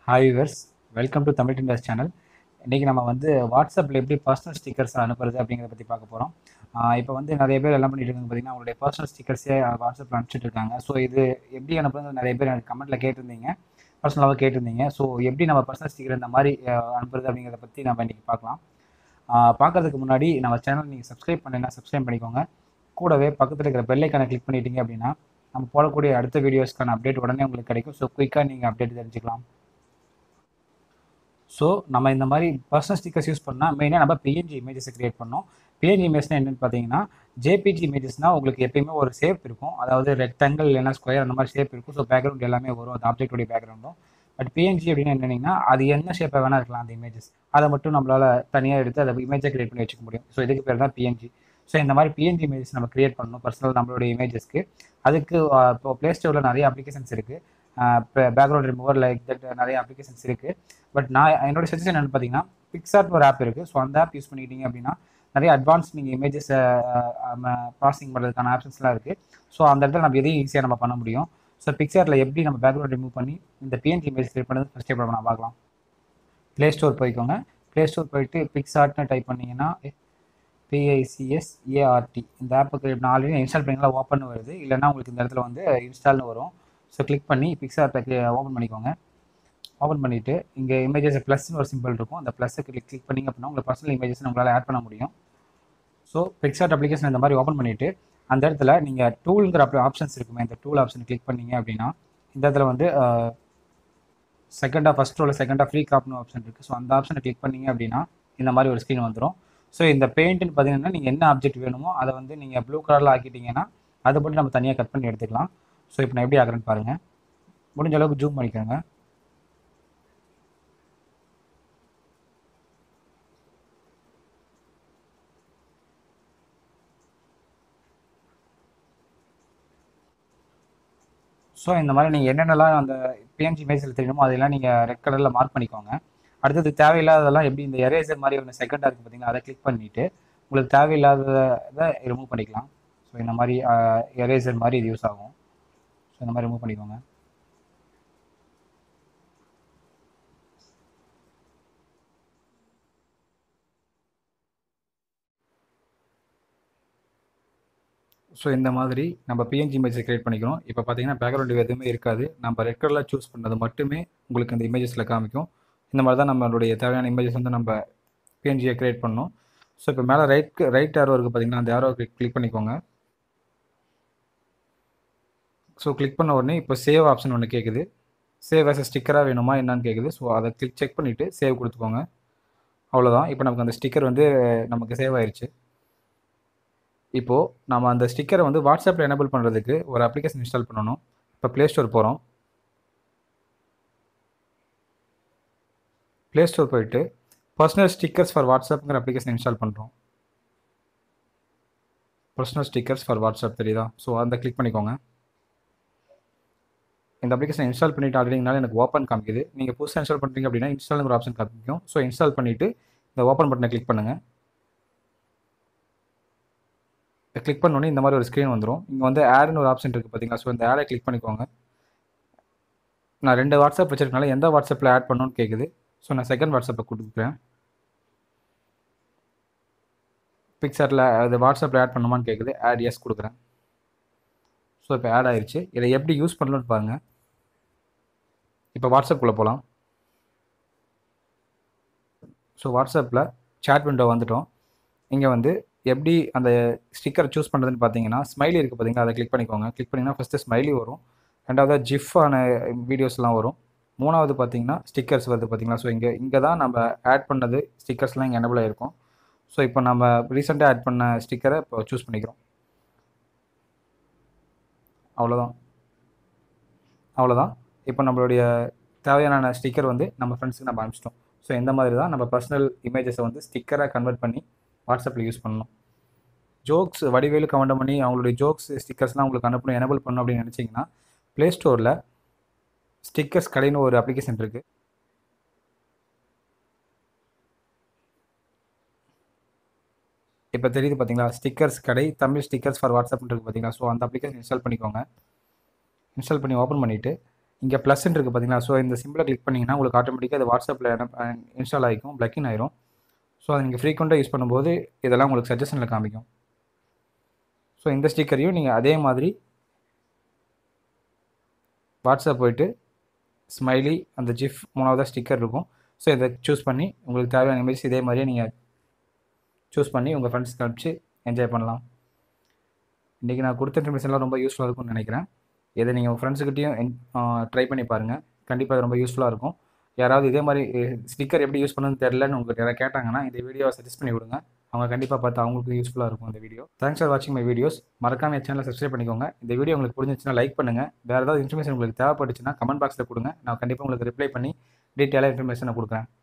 hi viewers welcome to Tamil Indus channel இன்றைக்கி நம்ம வந்து வாட்ஸ்அப்பில் எப்படி பர்சனல் ஸ்டிக்கர்ஸ் அனுப்புறது அப்படிங்கிறத பற்றி பார்க்க போகிறோம் இப்போ வந்து நிறைய பேர் எல்லாம் பண்ணிட்டு இருக்காங்க பார்த்தீங்கன்னா அவங்களுடைய பர்சனல் ஸ்டிக்கர்ஸே வாட்ஸ்அப்பில் அனுப்பிச்சிட்டு இருக்காங்க ஸோ இது எப்படி அனுப்புறது நிறைய பேர் எனக்கு கமெண்ட்டில் கேட்டிருந்தீங்க பர்சனலாக கேட்டிருந்தீங்க ஸோ எப்படி நம்ம பர்சனல் ஸ்டிக்கர் இந்த மாதிரி அஹ், அனுப்புறது அப்படிங்கிறத பற்றி நம்ம இன்றைக்கி பார்க்கலாம் ஆஹ், பார்க்கறதுக்கு முன்னாடி நம்ம சேனல் நீங்கள் சப்ஸ்கிரைப் பண்ணலைன்னா சப்ஸ்கிரைப் பண்ணிக்கோங்க கூடவே பக்கத்தில் இருக்கிற பெல்லைக்கான கிளிக் பண்ணிட்டீங்க அப்படின்னா நம்ம போடக்கூடிய அடுத்த வீடியோஸ்க்கான அப்டேட் உடனே உங்களுக்கு கிடைக்கும் ஸோ குயிக்காக நீங்கள் அப்டேட் தெரிஞ்சுக்கலாம் ஸோ நம்ம இந்த மாதிரி பர்சனல் ஸ்டிக்கர்ஸ் யூஸ் பண்ணால் மெயினாக நம்ம பிஎன்ஜி இமேஜஸை கிரியேட் பண்ணோம் பிஎன்ஜி இமேஜ்னா என்னென்னு பார்த்தீங்கன்னா ஜேபிஜி இமேஜஸ்னால் உங்களுக்கு எப்பயுமே ஒரு ஷேப் இருக்கும் அதாவது ரெக்டாங்கிள் இல்லைனா ஸ்கொயர் அந்த மாதிரி ஷேப் இருக்கும் ஸோ பேக்ரவுண்ட் எல்லாமே வரும் அந்த ஆப்ஜெக்டோடைய பேக்ரவுண்டும் பட் பிஎன்ஜி அப்படின்னு என்னன்னா அது என்ன ஷேப்பை வேணால் இருக்கலாம் அந்த இமேஜஸ் அதை மட்டும் நம்மளால் தனியாக எடுத்து அதை இமேஜை கிரியேட் பண்ணி வச்சுக்க முடியும் ஸோ இதுக்கு பேர் தான் பிஎன்ஜி ஸோ இந்த மாதிரி பிஎன்ஜி இமேஜஸ் நம்ம கிரியேட் பண்ணணும் பர்சனல் நம்மளுடைய இமேஜஸ்க்கு அதுக்கு ஆஹ், இப்போ ப்ளே ஸ்டோரில் நிறைய அப்ளிகேஷன்ஸ் இருக்குது பேக்ரவுண்ட் ரிமூவர் லைக் தட் நிறைய அப்ளிகேஷன்ஸ் இருக்குது பட் நான் என்னோட சஜஷன் என்னென்னு பார்த்தீங்கன்னா பிக்சார்ட் ஒரு ஆப் இருக்குது ஸோ அந்த ஆப் யூஸ் பண்ணிக்கிட்டீங்க அப்படின்னா நிறைய அட்வான்ஸ் நீங்கள் இமேஜஸை ப்ராசஸிங் பண்ணுறதுக்கான ஆப்ஷன்ஸ்லாம் இருக்குது ஸோ அந்த இடத்துல நம்ம எதையும் ஈஸியாக நம்ம பண்ண முடியும் ஸோ பிக்சார்ட்டில் எப்படி நம்ம பேக்ரவுண்ட் ரிமூவ் பண்ணி இந்த பிஎன்ஜி இமேஜ் கிரியேட் பண்ணது ஃபஸ்ட் ஸ்டெப் நம்ம பார்க்கலாம் ப்ளே ஸ்டோர் போய்க்கோங்க ப்ளே ஸ்டோர் போயிட்டு பிக்சார்ட்னு டைப் பண்ணிங்கன்னா பிஐசிஎஸ் ஏஆர்டி இந்த ஆப்புக்கு நான் ஆல்ரெடி இன்ஸ்டால் பண்ணிங்களா ஓப்பன் வருது இல்லைன்னா உங்களுக்கு இந்த இடத்துல வந்து இன்ஸ்டால்னு வரும் ஸோ கிளிக் பண்ணி பிக்சார்ட்டை ஓப்பன் பண்ணிக்கோங்க ஓப்பன் பண்ணிவிட்டு இங்கே இமேஜஸ் ப்ளஸ்னு ஒரு சிம்பிள் இருக்கும் அந்த ப்ளஸ்ஸை கிளிக் கிளிக் பண்ணிங்க அப்படின்னா உங்கள் பர்சனல் இமேஜஸ் உங்களால் ஆட் பண்ண முடியும் ஸோ பிக்சார்ட் அப்ளிகேஷன் இந்த மாதிரி ஓப்பன் பண்ணிவிட்டு அந்த இடத்துல நீங்கள் டூலுங்கிற அப்படி ஆப்ஷன்ஸ் இருக்குமே இந்த டூல் ஆப்ஷன் கிளிக் பண்ணீங்க அப்படின்னா இந்த இடத்துல வந்து செகண்டாக ஃபஸ்ட் ரோவில் செகண்டாக ஃப்ரீ காப்னு ஆப்ஷன் இருக்குது ஸோ அந்த ஆப்ஷனை கிளிக் பண்ணீங்க அப்படின்னா இந்த மாதிரி ஒரு ஸ்க்ரீன் வந்துடும் ஸோ இந்த பெயிண்ட்னு பார்த்தீங்கன்னா நீங்கள் என்ன ஆப்ஜெக்ட் வேணுமோ அதை வந்து நீங்கள் ப்ளூ கலரில் ஆக்கிட்டீங்கன்னா அதை மட்டும் நம்ம தனியாக கட் பண்ணி எடுத்துக்கலாம் ஸோ இப்போ நான் எப்படி ஆக்குறேன்னு பாருங்கள் முடிஞ்ச அளவுக்கு ஜூம் பண்ணிக்கோங்க ஸோ இந்த மாதிரி நீங்கள் என்னென்னலாம் அந்த பிஎன்ஜி இமேஜில் தெரியணுமோ அதெல்லாம் நீங்கள் ரெட் கலரில் மார்க் பண்ணிக்கோங்க அடுத்தது தேவையில்லாததெல்லாம் எப்படி இந்த எரேசர் மாதிரி ஒன்று செகண்டாக இருக்குது பார்த்தீங்கன்னா அதை கிளிக் பண்ணிவிட்டு உங்களுக்கு தேவையில்லாததை ரிமூவ் பண்ணிக்கலாம் ஸோ இந்த மாதிரி எரேசர் மாதிரி இது யூஸ் ஆகும் ஸோ இந்த மாதிரி ரிமூவ் பண்ணிக்கோங்க ஸோ இந்த மாதிரி நம்ம பிஎன்ஜி இமேஜ் கிரியேட் பண்ணிக்கிறோம் இப்போ பார்த்தீங்கன்னா பேக்ரவுண்ட் எதுவுமே இருக்காது நம்ம ரெட் கலரில் சூஸ் பண்ணது மட்டுமே உங்களுக்கு இந்த இமேஜஸில் காமிக்கும் இந்த மாதிரி தான் நம்மளுடைய தேவையான இமேஜஸ் வந்து நம்ம பிஎன்ஜியை கிரியேட் பண்ணோம் ஸோ இப்போ மேலே ரைட் ரைட் ஆரோ இருக்குது பார்த்தீங்கன்னா அந்த ஆரோ கிளிக் கிளிக் பண்ணிக்கோங்க ஸோ கிளிக் பண்ண உடனே இப்போ சேவ் ஆப்ஷன் ஒன்று கேட்குது சேவ் ஆஸ் ஸ்டிக்கராக வேணுமா என்னன்னு கேட்குது ஸோ அதை கிளிக் செக் பண்ணிவிட்டு சேவ் கொடுத்துக்கோங்க அவ்வளோதான் இப்போ நமக்கு அந்த ஸ்டிக்கர் வந்து நமக்கு சேவ் ஆயிருச்சு இப்போது நம்ம அந்த ஸ்டிக்கரை வந்து வாட்ஸ்அப்பில் எனேபிள் பண்ணுறதுக்கு ஒரு அப்ளிகேஷன் இன்ஸ்டால் பண்ணணும் இப்போ ப்ளே ஸ்டோர் போகிறோம் ப்ளே ஸ்டோர் போயிட்டு பர்சனல் ஸ்டிக்கர்ஸ் ஃபார் வாட்ஸ்அப்ங்கிற அப்ளிகேஷன் இன்ஸ்டால் பண்ணுறோம் பர்சனல் ஸ்டிக்கர்ஸ் ஃபார் வாட்ஸ்அப் தெரியுதா ஸோ அந்த கிளிக் பண்ணிக்கோங்க இந்த அப்ளிகேஷன் இன்ஸ்டால் பண்ணிட்டு ஆல்ரெடினால எனக்கு ஓப்பன் காமிக்குது நீங்கள் புதுசாக இன்ஸ்டால் பண்ணுறீங்க அப்படின்னா இன்ஸ்டால்ங்கிற ஆப்ஷன் காமிக்கும் ஸோ இன்ஸ்டால் பண்ணிவிட்டு இந்த ஓப்பன் பட்டனை கிளிக் பண்ணுங்கள் கிளிக் பண்ணோன்னே இந்த மாதிரி ஒரு ஸ்க்ரீன் வந்துடும் இங்கே வந்து ஆடுன்னு ஒரு ஆப்ஷன் இருக்குது பார்த்தீங்களா ஸோ இந்த ஆடை கிளிக் பண்ணிக்கோங்க நான் ரெண்டு வாட்ஸ்அப் வச்சிருக்கனால எந்த வாட்ஸ்அப்பில் ஆட் பண்ணணும்னு கேட்குது ஸோ நான் செகண்ட் வாட்ஸ்அப்பை கொடுக்குறேன் பிக்சரில் அது வாட்ஸ்அப்பில் ஆட் பண்ணுமான்னு கேட்குது ஆட் எஸ் கொடுக்குறேன் ஸோ இப்போ ஆட் ஆயிருச்சு இதை எப்படி யூஸ் பண்ணணும்னு பாருங்கள் இப்போ வாட்ஸ்அப்புக்குள்ளே போகலாம் ஸோ வாட்ஸ்அப்பில் சேட் விண்டோ வந்துட்டோம் இங்கே வந்து எப்படி அந்த ஸ்டிக்கர் சூஸ் பண்ணுறதுன்னு பார்த்தீங்கன்னா ஸ்மைலி இருக்குது பார்த்தீங்களா அதை கிளிக் பண்ணிக்கோங்க கிளிக் பண்ணிங்கன்னா ஃபஸ்ட்டு ஸ்மைலி வரும் ரெண்டாவது ஜிஃப் ஆன வீடியோஸ்லாம் வரும் மூணாவது பார்த்தீங்கன்னா ஸ்டிக்கர்ஸ் வருது பார்த்தீங்களா ஸோ இங்கே இங்கே தான் நம்ம ஆட் பண்ணது ஸ்டிக்கர்ஸ்லாம் இங்கே எனபிள் ஆகிருக்கும் ஸோ இப்போ நம்ம ரீசெண்டாக ஆட் பண்ண ஸ்டிக்கரை இப்போ சூஸ் பண்ணிக்கிறோம் அவ்வளோதான் அவ்வளோதான் இப்போ நம்மளுடைய தேவையான ஸ்டிக்கர் வந்து நம்ம ஃப்ரெண்ட்ஸுக்கு நம்ம அனுப்பிச்சிட்டோம் ஸோ இந்த மாதிரி தான் நம்ம பர்சனல் இமேஜஸை வந்து ஸ்டிக்கராக கன்வெர்ட் பண்ணணும் வாட்ஸ்அப்பில் யூஸ் பண்ணணும் ஜோக்ஸ் வடிவேலு கமெண்ட் பண்ணி அவங்களுடைய ஜோக்ஸ் ஸ்டிக்கர்ஸ்லாம் உங்களுக்கு அனுப்பணும் எனபிள் பண்ணணும் அப்படின்னு நினச்சிங்கன்னா ப்ளே ஸ்டோரில் ஸ்டிக்கர்ஸ் கடைன்னு ஒரு அப்ளிகேஷன் இருக்குது இப்போ தெரியுது பார்த்தீங்களா ஸ்டிக்கர்ஸ் கடை தமிழ் ஸ்டிக்கர்ஸ் ஃபார் வாட்ஸ்அப்னு இருக்குது பார்த்தீங்களா ஸோ அந்த அப்ளிகேஷன் இன்ஸ்டால் பண்ணிக்கோங்க இன்ஸ்டால் பண்ணி ஓப்பன் பண்ணிவிட்டு இங்கே ப்ளஸ்ன்னு இருக்குது பார்த்தீங்களா ஸோ இந்த சிம்பிளை கிளிக் பண்ணிங்கன்னா உங்களுக்கு ஆட்டோமேட்டிக்காக அது வாட்ஸ்அப்பில் இன்ஸ்டால் ஆகிக்கும் பிளக்கின் ஆயிரும் ஸோ அதை நீங்கள் ஃப்ரீக்வெண்ட்டாக யூஸ் பண்ணும்போது இதெல்லாம் உங்களுக்கு சஜஷனில் காமிக்கும் ஸோ இந்த ஸ்டிக்கரையும் நீங்கள் அதே மாதிரி வாட்ஸ்அப் போயிட்டு ஸ்மைலி அந்த ஜிஃப் மூணாவதாக ஸ்டிக்கர் இருக்கும் ஸோ இதை சூஸ் பண்ணி உங்களுக்கு தேவையான இமேஜ் இதே மாதிரியே நீங்கள் சூஸ் பண்ணி உங்கள் ஃப்ரெண்ட்ஸ்க்கு அனுப்பிச்சு என்ஜாய் பண்ணலாம் இன்றைக்கி நான் கொடுத்த இன்ஃபர்மேஷன்லாம் ரொம்ப யூஸ்ஃபுல்லாக இருக்கும்னு நினைக்கிறேன் இதை நீங்கள் உங்கள் ஃப்ரெண்ட்ஸுக்கிட்டையும் ட்ரை பண்ணி பாருங்கள் கண்டிப்பாக அது ரொம்ப யூஸ்ஃபுல்லாக இருக்கும் யாராவது இதே மாதிரி ஸ்டிக்கர் எப்படி யூஸ் பண்ணணும்னு தெரிலன்னு உங்களுக்கு யாராவது கேட்டாங்கன்னா இந்த வீடியோவை சஜஸ்ட் பண்ணி விடுங்க அவங்க கண்டிப்பாக பார்த்து அவங்களுக்கு யூஸ்ஃபுல்லாக இருக்கும் இந்த வீடியோ தேங்க்ஸ் ஃபார் வாட்சிங் மை வீடியோஸ் மறக்காம என் சேனலை சப்ஸ்கிரைப் பண்ணிக்கோங்க இந்த வீடியோ உங்களுக்கு பிடிச்சிருந்துச்சுன்னா லைக் பண்ணுங்கள் வேறு ஏதாவது இன்ஃபர்மேஷன் உங்களுக்கு தேவைப்பட்டுச்சுன்னா கமெண்ட் பாக்ஸில் கொடுங்க நான் கண்டிப்பாக உங்களுக்கு ரிப்ளை பண்ணி டீட்டெயிலாக இன்ஃபர்மேஷனை கொடுக்குறேன்